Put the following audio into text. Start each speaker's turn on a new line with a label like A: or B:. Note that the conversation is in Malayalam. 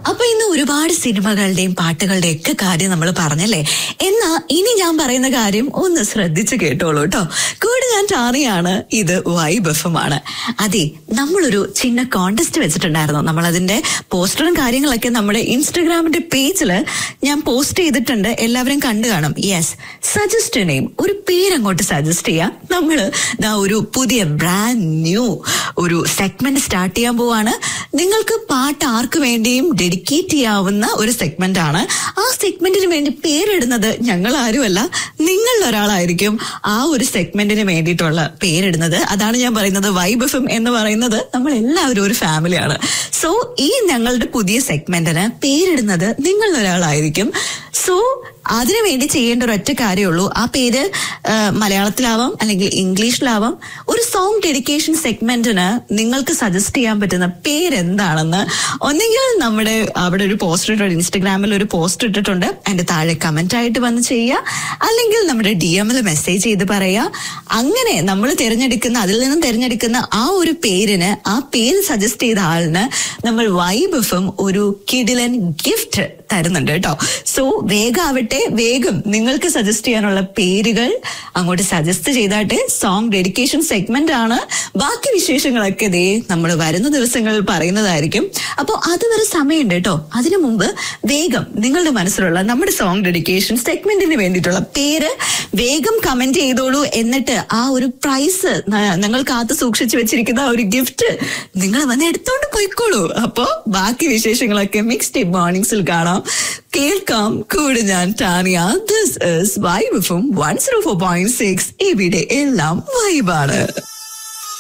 A: അപ്പൊ ഇന്ന് ഒരുപാട് സിനിമകളുടെയും പാട്ടുകളുടെയും ഒക്കെ കാര്യം നമ്മൾ പറഞ്ഞല്ലേ എന്നാ ഇനി ഞാൻ പറയുന്ന കാര്യം ഒന്ന് ശ്രദ്ധിച്ചു കേട്ടോളൂ കേട്ടോ കൂടെ ഞാൻ ടാറിയാണ് ഇത് വൈബ് എഫ് ആണ് അതെ നമ്മളൊരു ചിന്ന കോണ്ടസ്റ്റ് വെച്ചിട്ടുണ്ടായിരുന്നു നമ്മൾ അതിന്റെ പോസ്റ്ററും കാര്യങ്ങളൊക്കെ നമ്മുടെ ഇൻസ്റ്റഗ്രാമിന്റെ പേജിൽ ഞാൻ പോസ്റ്റ് ചെയ്തിട്ടുണ്ട് എല്ലാവരും കണ്ടു കാണും യെസ് സജസ്റ്റ് നെയിം ഒരു പേരങ്ങോട്ട് സജസ്റ്റ് ചെയ്യാം നമ്മൾ ദാ ഒരു പുതിയ ബ്രാൻഡ് ന്യൂ ഒരു സെഗ്മെന്റ് സ്റ്റാർട്ട് ചെയ്യാൻ പോവാണ് നിങ്ങൾക്ക് പാട്ട് ആർക്ക് വേണ്ടിയും ഡെഡിക്കേറ്റ് ചെയ്യാവുന്ന ഒരു സെഗ്മെന്റ് ആണ് ആ സെഗ്മെന്റിന് വേണ്ടി പേരിടുന്നത് ഞങ്ങൾ ആരുമല്ല നിങ്ങളിൽ ഒരാളായിരിക്കും ആ ഒരു സെഗ്മെന്റിന് വേണ്ടിയിട്ടുള്ള പേരിടുന്നത് അതാണ് ഞാൻ പറയുന്നത് വൈബ് എഫ് എന്ന് പറയുന്നത് നമ്മൾ എല്ലാവരും ഒരു ഫാമിലിയാണ് സോ ഈ ഞങ്ങളുടെ പുതിയ സെഗ്മെന്റിന് പേരിടുന്നത് നിങ്ങളിൽ ഒരാളായിരിക്കും സോ അതിനു വേണ്ടി ചെയ്യേണ്ട ഒരു ഒറ്റ കാര്യമുള്ളൂ ആ പേര് ആ, മലയാളത്തിലാവാം അല്ലെങ്കിൽ ഇംഗ്ലീഷിലാവാം ഒരു സോങ് ഡെഡിക്കേഷൻ സെഗ്മെന്റിന് നിങ്ങൾക്ക് സജസ്റ്റ് ചെയ്യാൻ പറ്റുന്ന പേരെന്താണെന്ന് ഒന്നെങ്കിൽ നമ്മുടെ അവിടെ ഒരു പോസ്റ്റർ ഇട്ടുണ്ട് ഇൻസ്റ്റഗ്രാമിൽ ഒരു പോസ്റ്റ് ഇട്ടിട്ടുണ്ട് അതിന്റെ താഴെ കമന്റ് ആയിട്ട് വന്ന് ചെയ്യുക അല്ലെങ്കിൽ നമ്മുടെ ഡി എമ്മിൽ മെസ്സേജ് ചെയ്ത് പറയുക അങ്ങനെ നമ്മൾ തിരഞ്ഞെടുക്കുന്ന അതിൽ നിന്നും തിരഞ്ഞെടുക്കുന്ന ആ ഒരു പേരിന് ആ പേര് സജസ്റ്റ് ചെയ്ത ആളിന് നമ്മൾ വൈബ് എഫും ഒരു കിഡിലൻ ഗിഫ്റ്റ് തരുന്നുണ്ട് കേട്ടോ സോ വേഗാവട്ടെ വേഗം നിങ്ങൾക്ക് സജസ്റ്റ് ചെയ്യാനുള്ള പേരുകൾ അങ്ങോട്ട് സജസ്റ്റ് ചെയ്താട്ടെ സോങ് ഡെഡിക്കേഷൻ സെഗ്മെന്റ് ആണ് ബാക്കി വിശേഷങ്ങളൊക്കെ ദേ നമ്മൾ വരുന്ന ദിവസങ്ങളിൽ പറയുന്നതായിരിക്കും അപ്പോൾ അതുവരെ സമയമുണ്ട് കേട്ടോ അതിനു മുമ്പ് വേഗം നിങ്ങളുടെ മനസ്സിലുള്ള നമ്മുടെ സോങ് ഡെഡിക്കേഷൻ സെഗ്മെന്റിന് വേണ്ടിയിട്ടുള്ള പേര് വേഗം കമന്റ് ചെയ്തോളൂ എന്നിട്ട് ആ ഒരു പ്രൈസ് നിങ്ങൾ കാത്തു സൂക്ഷിച്ചു വെച്ചിരിക്കുന്ന ആ ഒരു ഗിഫ്റ്റ് നിങ്ങൾ വന്ന് എടുത്തോണ്ട് പോയിക്കോളൂ അപ്പോ ബാക്കി വിശേഷങ്ങളൊക്കെ മിക്സ് ടൈപ്പ് മോർണിംഗ്സിൽ കാണാം കേൾക്കാം കൂടെ ഞാൻ Tania this is vibe from one zero four point six ഇവിടെ എല്ലാം വൈബാണ്